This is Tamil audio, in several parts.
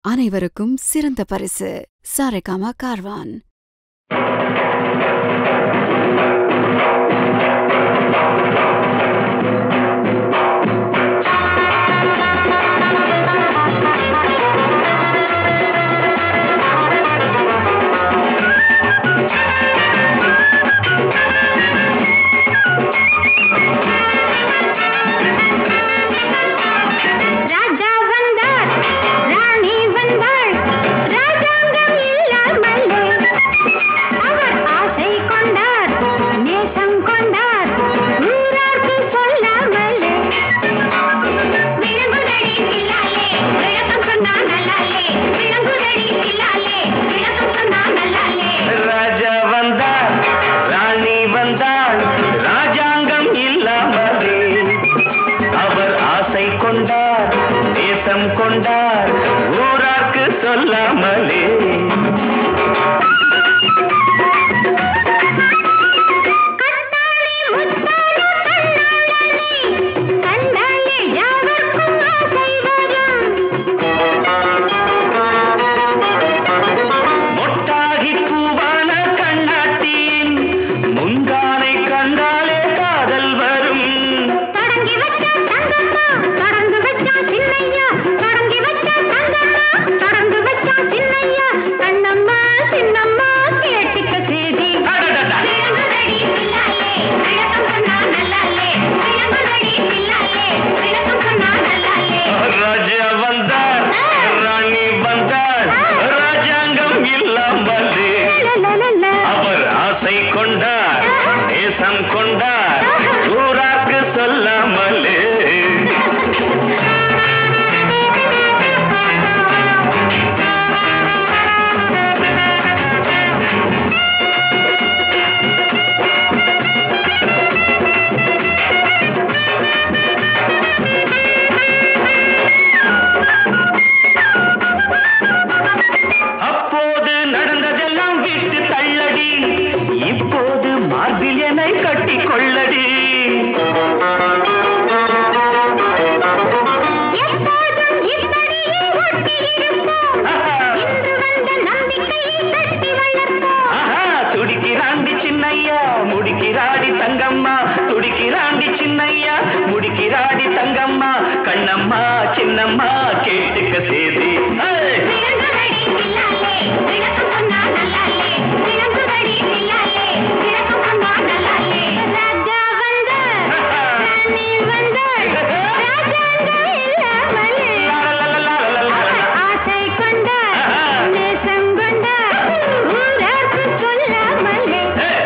அனைவருக்கும் சிறந்த பரிசு சாரேகாமா கார்வான் ராஜா வந்தார் ராணி வந்தாள் ராஜாங்கம் இல்லாமலே அவர் ஆசை கொண்டார் நேசம் கொண்டார் ஊரார்க்கு சொல்லாமலே விளங்குதடி இல்லாலே விளக்கம் சொன்னா நல்லாலே விளங்குதடி இல்லாலே விளக்கம் சொன்னா நல்லாலே ராஜா வந்தார் ராணி வந்தாள் ராஜாங்கம் இல்லாமலே அவர் ஆசை கொண்டார் தேசம் கொண்டார் ஊரார்க்கு சொல்லாமலே கண்ணாடி முத்தான கண்ணாடி கண்டாலே யாவர்க்கும் ஆசை வரும் மொட்டாகி பூவான கண்ணாட்டியின் முந்தானை கண்டாலே காதல் வரும் தொடங்கி வச்ச தங்கம்மா தொடர்ந்து வச்சா சின்னையா தொடங்கி வச்ச தங்கம்மா தொடர்ந்து வச்சா சின்னையா கண்ணம்மா சின்னம்மா கேட்டுக்க சேதி அடடடா. விளங்குதடி பிள்ளாலே விளக்கம் சொன்னா நல்லாலே விளங்குதடி பிள்ளாலே விளக்கம் சொன்னா நல்லாலே ராஜா வந்தார் ராணி வந்தார் ராஜாங்கம் இல்லாமலே லலலல. அவர் ஆசை கொண்டார் தேசம் கொண்டார் ஊராக்கு சொல்லாமலே அப்போது நடந்ததெல்லாம் விட்டு தள்ளடி இப்போது மார்பில் என்னை கட்டி கொள்ளடி எப்போதும் இப்படியே ஒட்டி இருப்போம் இன்று வந்த நம்பிக்கையை கட்டி வளர்ப்போம் ஆஹா, துடிக்கிறாண்டி சின்னையா முடிக்கிறாடி தங்கம்மா துடிக்கிறாண்டி சின்னையா முடிக்கிறாடி தங்கம்மா கண்ணம்மா சின்னம்மா கேட்டுக்க சேதி ஏய்! விளங்குதடி பிள்ளாலே விளக்கம் சொன்னா நல்லாலே விளங்குதடி பிள்ளாலே விளக்கம் சொன்னா நல்லாலே ராஜா வந்தார் ராணி வந்தாள் ராஜாங்கம் இல்லாமலே அவர் ஆசை கொண்டார் நேசம் கொண்டார் ஊரார்க்கு சொல்லாமலே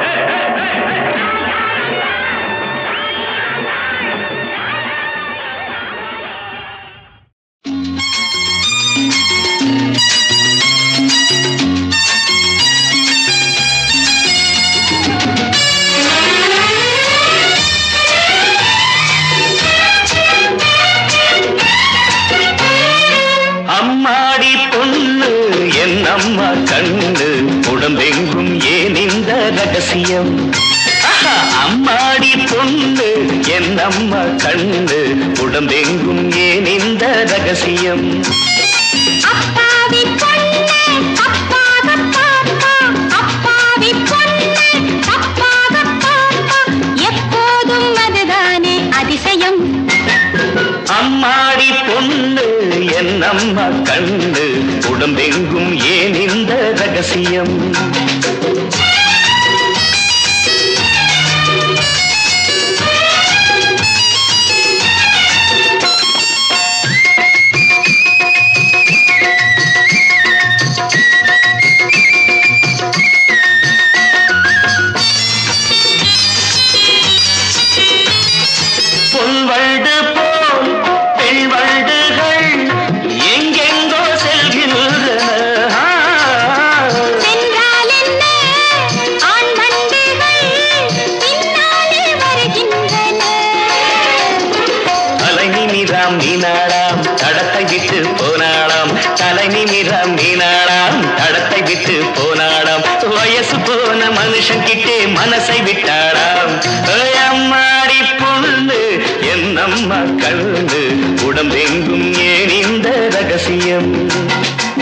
அம்மாடி பொண்ணு என் அம்மா கண்ணு உடம்பெங்கும் ஏன் இந்த ரகசியம் ஆஹா, அம்மாடி பொண்ணு என் அம்மா கண்ணு உடம்பெங்கும் ஏன் இந்த ரகசியம் அப்பாவி பொண்ணு அப்பாவ பாப்பா அப்பாவி பொண்ணு அப்பாவ பாப்பா எப்போதும் அதுதானே அதிசயம் அம்மாடி பொண்ணு என் அம்மா கண்ணு உடம்பெங்கும் ஏன் இந்த ரகசியம் பொன்வண்டு போல் பெண்வண்டுகள் எங்கெங்கோ செல்கின்றன ஆ. சென்றால் என்ன ஆண் வண்டுகள் பின்னாலே வருகின்றன தலை நிமிராம் மீனாடாம் தடத்தை விட்டு போனாளாம் தலை நிமிராம் மீனாடாம் தடத்தை விட்டு போனாடாம் வயசு போன மனுஷன் கிட்டே மனசை விட்டாடாம் ஏய் அம்மாடி பொண்ணு என் அம்மா கண்ணு உடம்பெங்கும் ஏன் இந்த ரகசியம்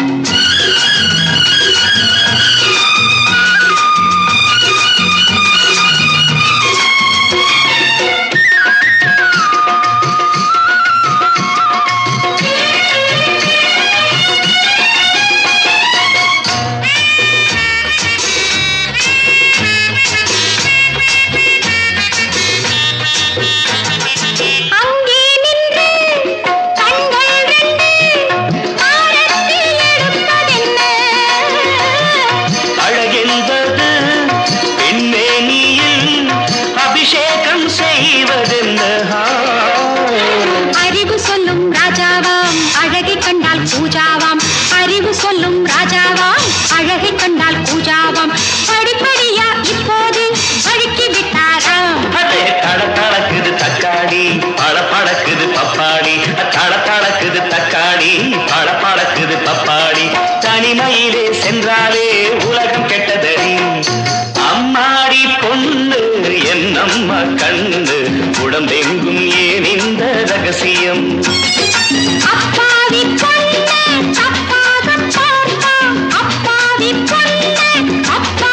தனிமையிலே சென்றாலே உலகம் கெட்டதடி அம்மாடி பொண்ணு என் அம்மா கண்ணு உடம்பெங்கும் ஏன் இந்த ரகசியம் அப்பாவி பொண்ணு தப்பாக பார்த்தா அப்பாவி பொண்ணு அப்பா